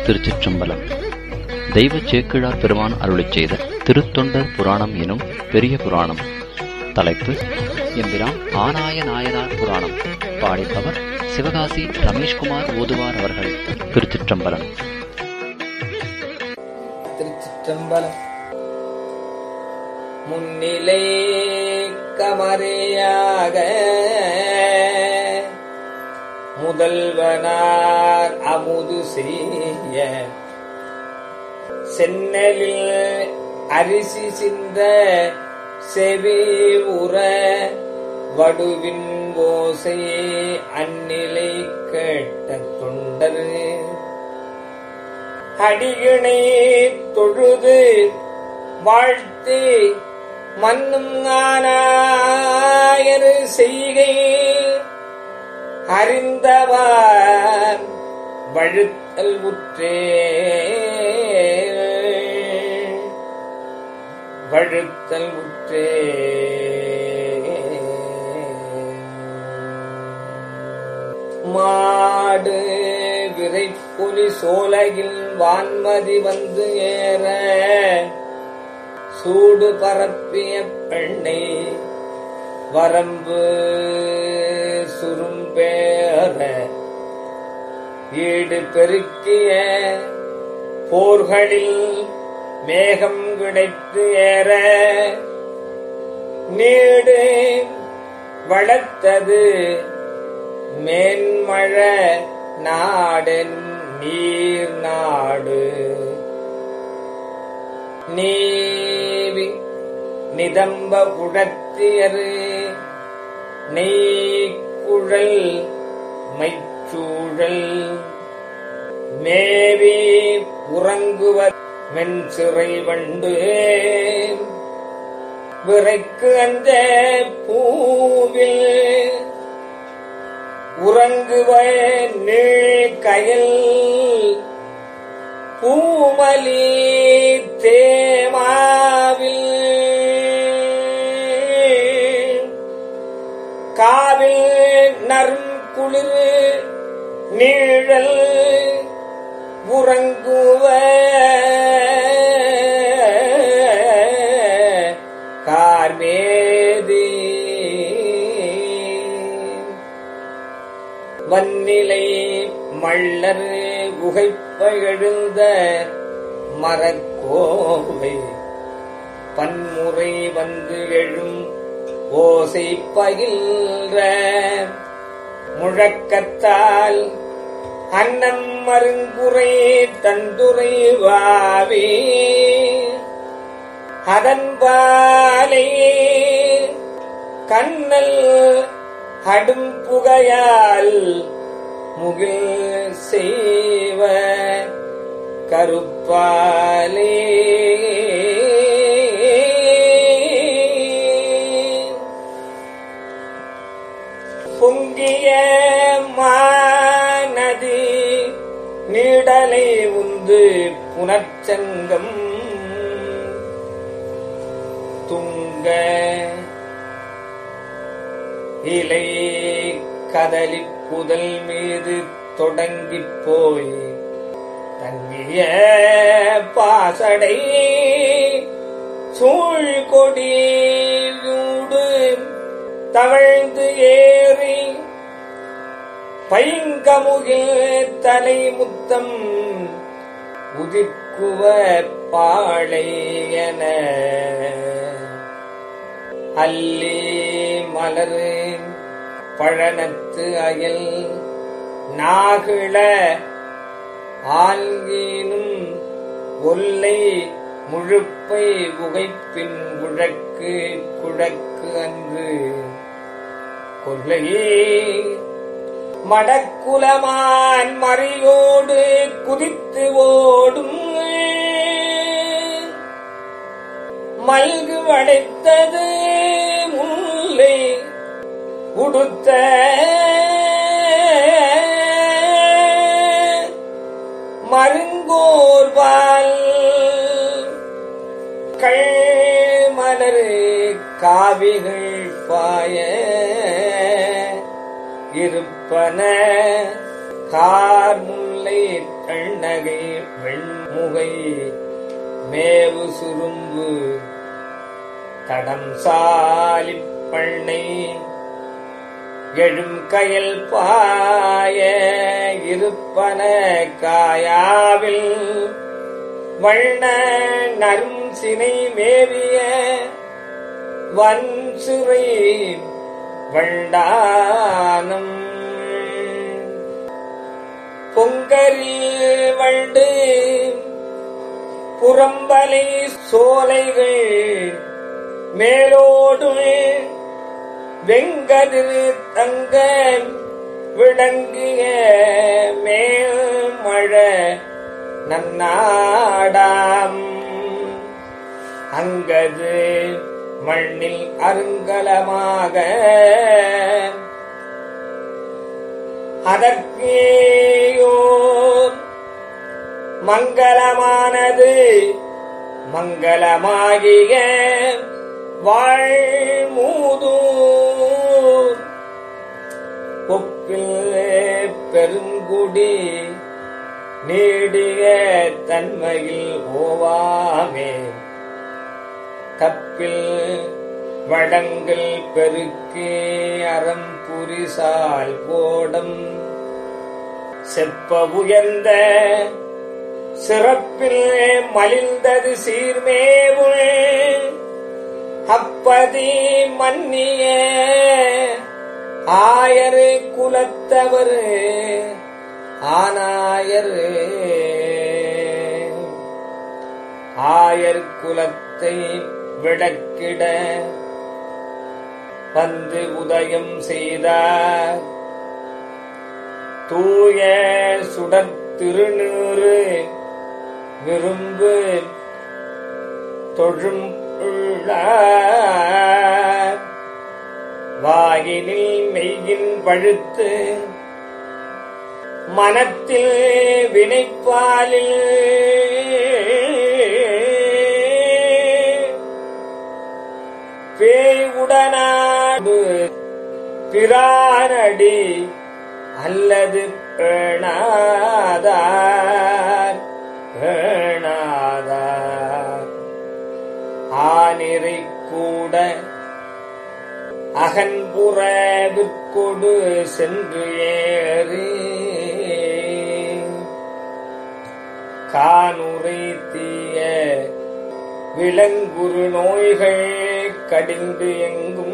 திருச்சிற்றம்பலம் தெய்வ சேக்கிழார் பெருமான் அருளிச் செய்த திருத்தொண்டர் புராணம் எனும் பெரிய புராணம் தலைப்பு எம்பிரான் ஆனாய நாயனார் புராணம் பாடிப்பவர் சிவகாசி ரமேஷ்குமார் ஓதுவார் அவர்கள் திருச்சிற்றம்பலம் திருச்சிற்றம்பலம் முன்னிலை கமரையாக முதல்வனார் அமுது செய்ய சென்னலில் அரிசி சிந்த செவி உற வடுவின் ஓசை அந்நிலை கேட்ட தொண்டர் அடியினை தொழுது வாழ்த்தி மன்னும் ஆனாயரு செய்கை அறிந்தவார் வழுத்தல் உற்றே வழுத்தல் உற்றே மாடு விரைப்புலி சோலையில் வான்மதி வந்து ஏற சூடு பரப்பிய பெண்ணை வரம்பு சுரும்பேற ஈடு பெருக்கிய போர்களில் மேகம் கிடைத்து ஏற நீடு வளர்த்தது மேன்மழ நாடன் நீர் நாடு நீவி நிதம்ப உடத்தியரு நெய்க்குழல் மைச்சூழல் மேவி உறங்குவ மென் சிறை வண்டு விரைக்கு அந்த பூவில் உறங்குவ நீள் கயல் பூமலி தேமாவில் காவில் நரும் குளிர் நீழல் உறங்குவ கார்மேதி வன்னிலை மள்ளர் குகைப்ப எழுந்த மரக்கோவை பன்முறை வந்து எழும் ஓசை பகில்ற முழக்கத்தால் அன்னம் மருங்குறை தந்துரை வாவி அதன்பாலே கண்ணல் அடும் புகையால் முகில் செய்வ கருப்பாலே பொங்கிய மாநதி நீடலை உந்து புனர்ச்சங்கம் துங்க இலை கதலி புதல் மீது தொடங்கிப் போய் தங்கிய பாசடை சூழ் கொடியூடு தவழ்ந்து ஏறி பைங்கமுகில் தலைமுத்தம் உதிர்க்குவ பாழையன அல்லி மலரு பழனத்து அயல் நாகிழ ஆங்கீனும் ஒல்லை முழுப்பை உகைப்பின் குழக்கு குழக்கு அன்று கொல்லையே மடக்குலமான் மறியோடு குதித்து ஓடும் மல்கு வளைத்தது முல்லை உடுத்த மருங்கோர்வால் கள்மலரு காவிகள் பாய இருப்பன கார் முல்லை எண்ணகை வெண்முகை மேவு சுரும்பு தடம் சாலிப் பண்ணை எழும் கயல் பாய இருப்பன காயாவில் வண்ண நரும் சினை மேவிய வன் சிறை வண்டானம் பொங்கரில் வண்டு புறம்பலை சோலைகள் மேலோடும் வெங்கதிரு தங்க விளங்கிய மேல்மழ நன்னாடாம் அங்கது மண்ணில் அருங்கலமாக அதற்கேயோர் மங்களமானது மங்களமாகிய வாழ்மூதூர் ஒப்பில் பெருங்குடி நீடிய தன்மையில் ஓவாமே தப்பில் வடங்கள் பெருக்கே அறம் புரிசால் போடம் செப்ப உயர்ந்த சிறப்பில் மலிந்தது சீர்மேவு அப்பதி மன்னிய ஆயரு குலத்தவர் ஆனாயர் ஆயர் குலத்தை விளக்கிட வந்து உதயம் செய்தார் தூய சுடர் திருநூறு விரும்பு தொழும் உள்ளார் வாயினில் மெய்யின் பழுத்து மனத்தில் வினைப்பாலில் பேயுடனாடு பிரானடி அல்லது பேணாதார் பேணாதார் ஆனிரை கூட அகன்புற விற்கொடு சென்று ஏறி கானுரை தீய விலங்குரு நோய்கள் கடிந்து எங்கும்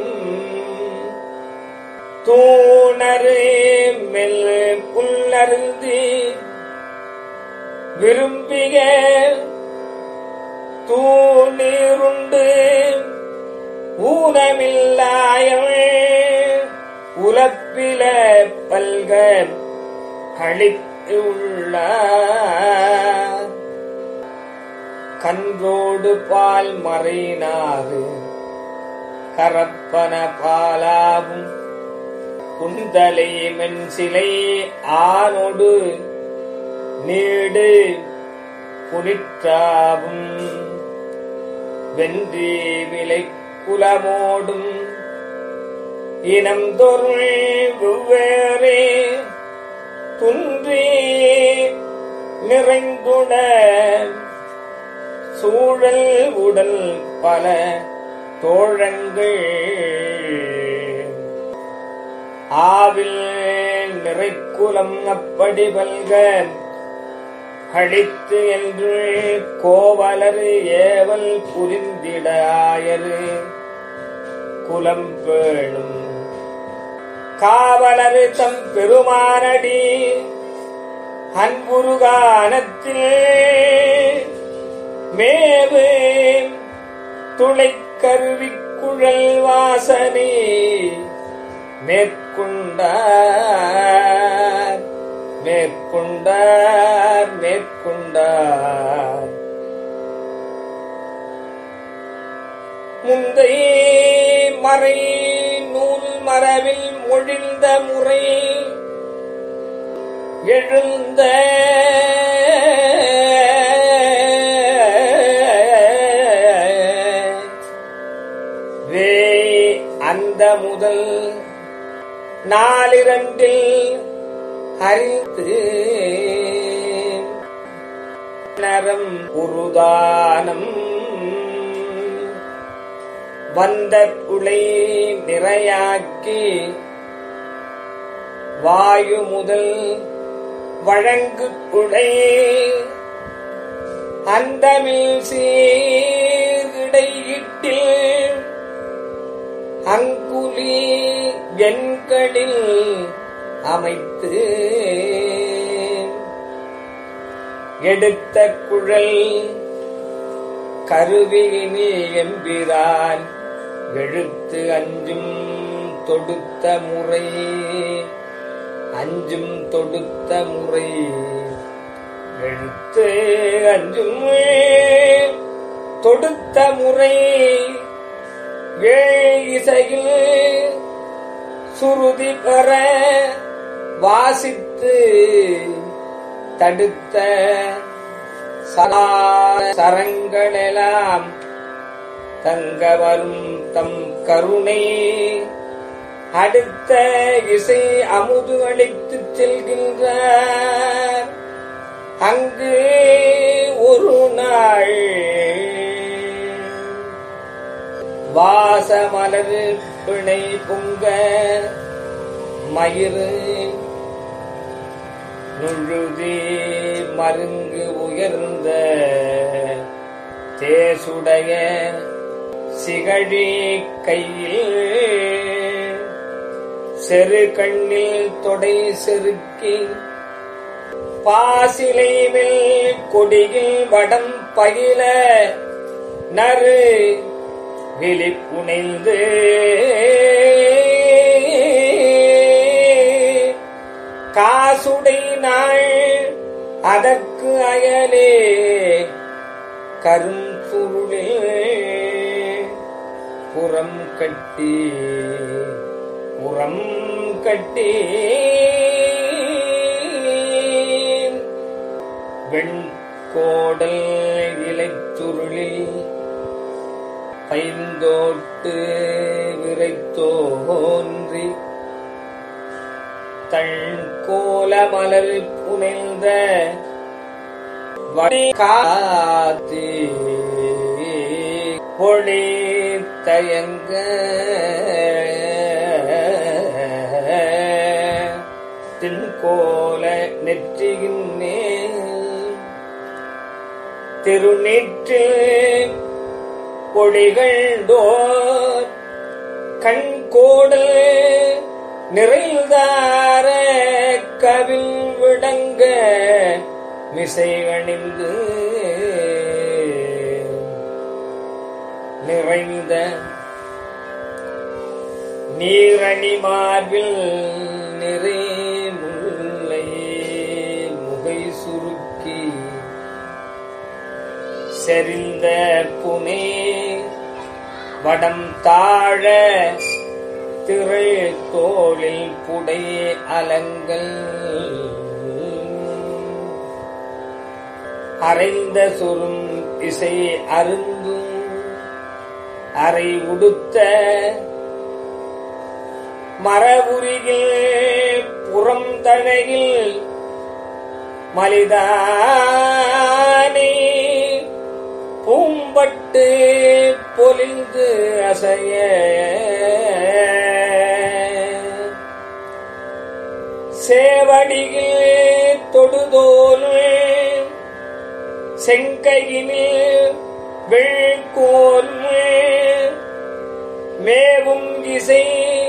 தூணரு மெல் புல்லருந்தி விரும்பிய தூணீருண்டு ஊனமில்லாயம் உலப்பில பல்க அளித்து உள்ளார் கன்றோடு பால் மறையினாது கரப்பன பாலாவும் குந்தலை மென்சிலை ஆனொடு நீடு புனிற்றாவும் வென்றி விலை குலமோடும் இனம் தொருள் வெவ்வேறே துன்றி நிறைந்துட சூழல் உடல் பல தோழங்கள் ஆவில் நிறைக்குலம் அப்படி பல்க அழித்து என்று கோவலர் ஏவல் புரிந்திட ஆயரு குலம் பேணும் காவலர் தம் பெருமானடி அன்புருகானத்தில் மேவு துளைக்கருவிக்குழல் வாசனை மேற்கொண்டார் மேற்கொண்டார் மேற்கொண்டார் முந்தை மறை நூல் மரபில் மொழிந்த முறை எழுந்த வே அந்த முதல் நாளிரண்டில் அறிந்து நரம் உருதானம் வந்த புளை நிறையாக்கி வாயு முதல் வழங்கு புடை அந்தமில் சீர்டையிட்டில் அங்குலி வெண்களில் அமைத்து எடுத்த குழல் கருவியினி எம்பிரான் எழுத்து அஞ்சும் தொடுத்த முறை அஞ்சும் தொடுத்த முறை எழுத்து அஞ்சும் தொடுத்த முறை ஏழ் இசையில் சுருதி பெற வாசித்து தடுத்த சலா- சரங்களெல்லாம் தங்க வரும் தம் கருணை அடுத்த இசை அமுது அளித்துச் செல்கின்றார் அங்கு ஒரு நாள் வாசமலர் பிணை பொங்க மயிறு நுழுதி மருங்கு உயர்ந்த தேசுடைய சிகழி கையில் செரு கண்ணில் தொடை செருக்கி பாசிலை மேல் கொடியில் வடம் பயில நறு விழிப்புணைந்து காசுடை நாள் அதற்கு அயலே கரும் சுருளே புறம் கட்டி புறம் கட்டி வெண்கோடல் இலைச்சுருளில் பைந்தோட்டு விரைத்தோன்றி தன் கோல மலர் புனைந்த வடி காத்தி பொழி தயங்க தின்கோல நெற்றியின் மேல் திருநீற்றில் பொழிகள்டோர் கண்கோடல் நிறைந்தார கவில் விளங்க மிசை அணிந்து நிறைந்த நீரணி மார்பில் நிறை முல்லை முகை சுருக்கி செறிந்த புனே வடம் தாழ திரை தோளில் புடை அலங்கள் அரைந்த சுரும் இசை அருந்தும் அரை உடுத்த மரபுரியில் புறம் தழையில் மலிதானே பூம்பட்டு பொலிந்து அசைய சேவடியில் தொடுதோல் செங்கையினில் வெள்கோல் மேவும் இசை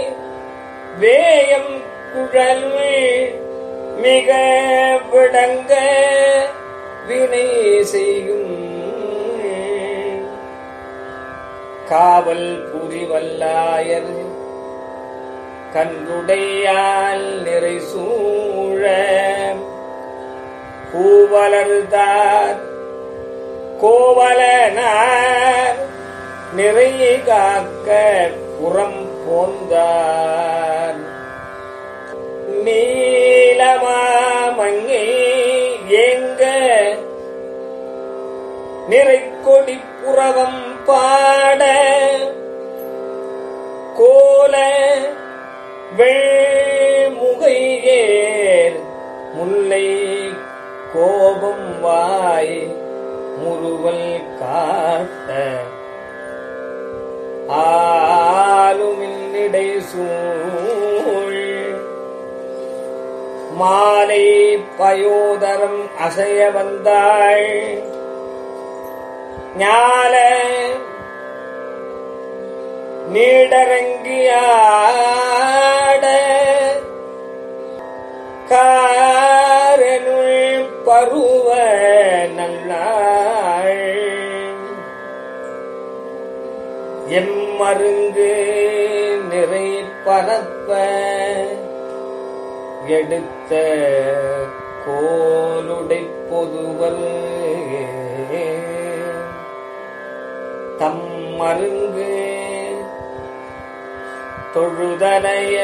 வேயம் குழல் மிக விடங்க வினை செய்யும் காவல் புரிவல்லாயர் கன்றுடையால் நிறை சூழ பூவலர்தார் கோவலனார் நிறை காக்க புறம் போந்தார் நீலமாமங்கை ஏங்க நிறைக்கொடி புறவம் பாட கோல வெள்முகையேர் முல்லை கோபம் வாய் பொதுவல் காட்ட ஆளுமின்னிடை சூழ் மாலை பயோதரம் அசைய வந்தாள் ஞால நீடரங்கியாட காரனுள் பருவ நல்லாள் எம்மருங்கு நிறை பரப்ப எடுத்த கோலுடை பொதுவல் தம் மருங்கு தொழுதனைய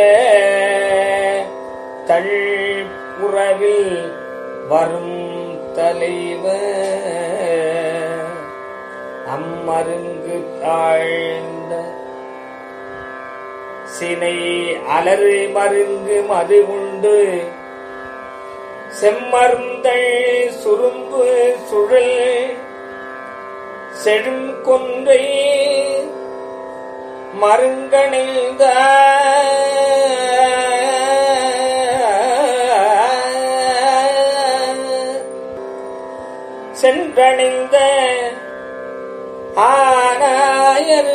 தள்புறவில் வரும் தலைவர் அம்மருங்கு தாழ்ந்த சினை அலறு மருங்கு மது உண்டு செம்மருந்தள் சுரும்பு சுழல் செழும் கொன்றை மருங்கணிந்த சென்றணிந்த ஆனாயரு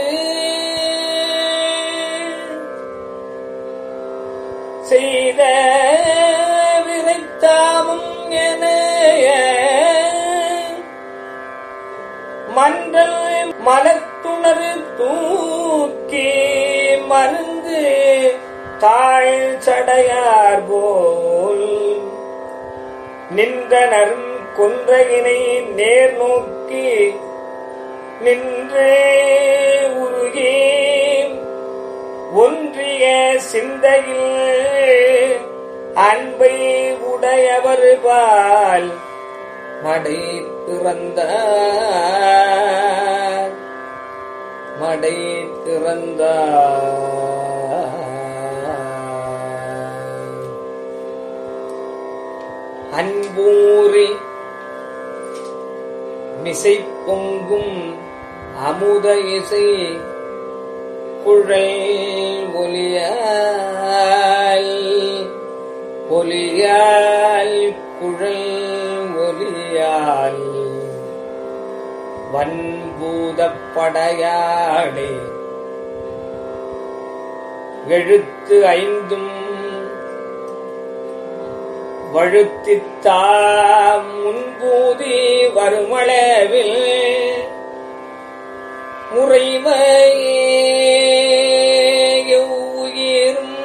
செய்த விரைத்தாமும் என மன்றல் மலத்துணரு தூக்கி மருந்து தாழ் சடையார் போல் நின்றனரும் கொன்றையினை நேர் நோக்கி நின்றே உருகி ஒன்றிய சிந்தையில் அன்பை உடையவர் பால் மடை திறந்தார் மடை திறந்தார் அன்பூரி மிசை பொங்கும் அமுத இசை குழல் ஒலியால் ஒலியால் குழல் ஒலியால் வன்பூதப்படையாடே எழுத்து ஐந்தும் வழுத்தித்தாம் முன்பூதி வருமளவில் முறைமையே உயிரும்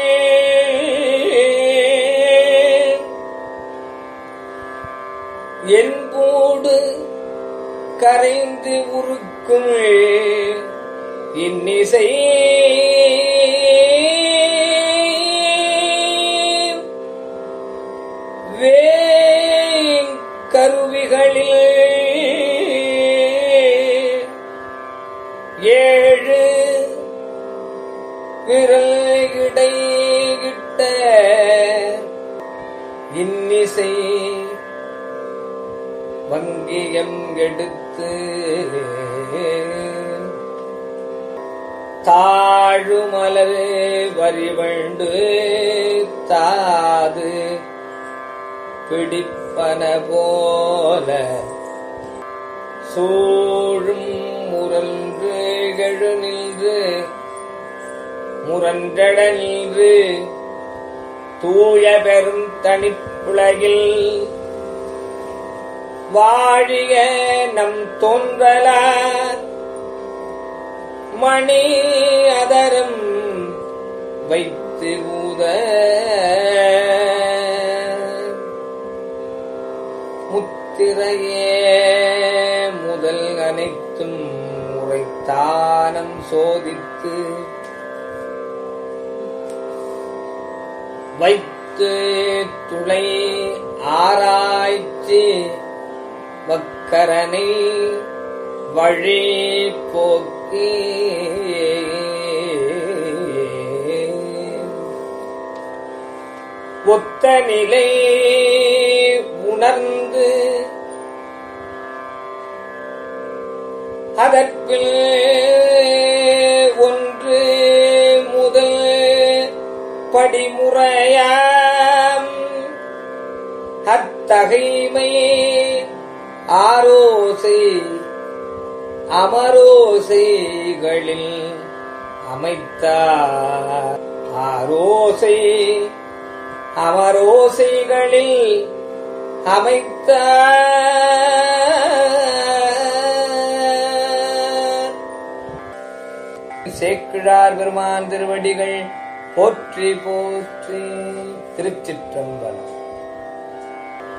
என்போடு கரைந்து உருக்கும் இன்னிசை வேங்கருவிகளில் ஏழு விரல் இடையிட்ட இன்னிசை வங்கியம் எடுத்து தாழுமலர் வரிவண்டு தாது பிடிப்பன போல சூழும் முரன்று எழு நின்று முரன்றட நின்று தூய பெரும் தனிப்புலகில் வாழிய நம் தோன்றலார் மணி அதரம் வைத்து ஊத முத்திரையே முதல் அனைத்தும் முறைத்தானம் சோதித்து வைத்து துளை ஆராய்ச்சி வக்கரனை வழி போக்கி ஒத்த நிலை உணர்ந்து அதற்பில் ஒன்று முதல் படிமுறையாம் அத்தகைமை ஆரோசை அமரோசைகளில் அமைத்தார் ஆரோசை அமரோசைகளில் அமைத்தார் சேக்கிழார் பெருமான் திருவடிகள் போற்றி போற்றி திருச்சிற்றம்பலம்